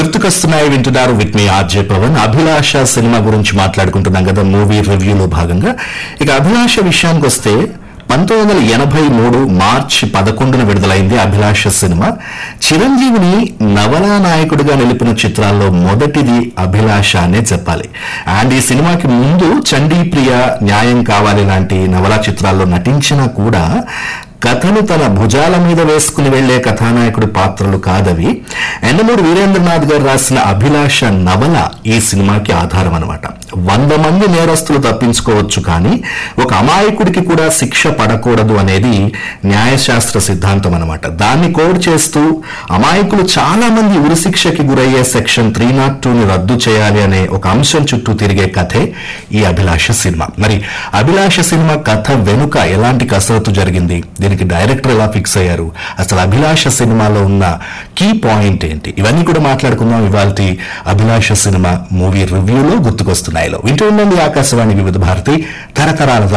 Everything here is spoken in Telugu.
గుర్తుకొస్తున్నాయి వింటున్నారు with me RJ Pavan Abhilasha cinema గురించి మాట్లాడుకుంటున్నాం కదా మూవీ రివ్యూలో భాగంగా ఇక అభిలాష విషయానికి వస్తే పంతొమ్మిది వందల ఎనభై మూడు మార్చి పదకొండున విడుదలైంది అభిలాష సినిమా చిరంజీవిని నవలా నాయకుడిగా నిలిపిన చిత్రాల్లో మొదటిది అభిలాష అనే చెప్పాలి అండ్ ఈ సినిమాకి ముందు చండీ ప్రియ న్యాయం కావాలి లాంటి నవలా చిత్రాల్లో నటించినా కూడా కథను తన భుజాల మీద వేసుకుని వెళ్లే కథానాయకుడి పాత్రలు కాదవి ఎండమూరి వీరేంద్రనాథ్ గారు రాసిన అభిలాష నవల ఈ సినిమాకి ఆధారం అనమాట వంద మంది నేరస్తులు తప్పించుకోవచ్చు కానీ ఒక అమాయకుడికి కూడా శిక్ష పడకూడదు అనేది న్యాయశాస్త్ర సిద్ధాంతం అనమాట దాన్ని కోడ్ చేస్తూ అమాయకులు చాలా మంది ఉరిశిక్షకి గురయ్యే సెక్షన్ త్రీ నాట్ టూని రద్దు చేయాలి అనే ఒక అంశం చుట్టూ తిరిగే కథే ఈ అభిలాష సినిమా మరి అభిలాష సినిమా కథ వెనుక ఎలాంటి కసరత్తు జరిగింది దీనికి డైరెక్టర్ ఎలా ఫిక్స్ అయ్యారు అసలు అభిలాష సినిమాలో ఉన్న కీ పాయింట్ ఏంటి ఇవన్నీ కూడా మాట్లాడుకుందాం ఇవాళ అభిలాష సినిమా మూవీ రివ్యూలో గుర్తుకొస్తున్నాయిలో వింటూ ఉండండి ఆకాశవాణి వివిధ భారతి తరతరాల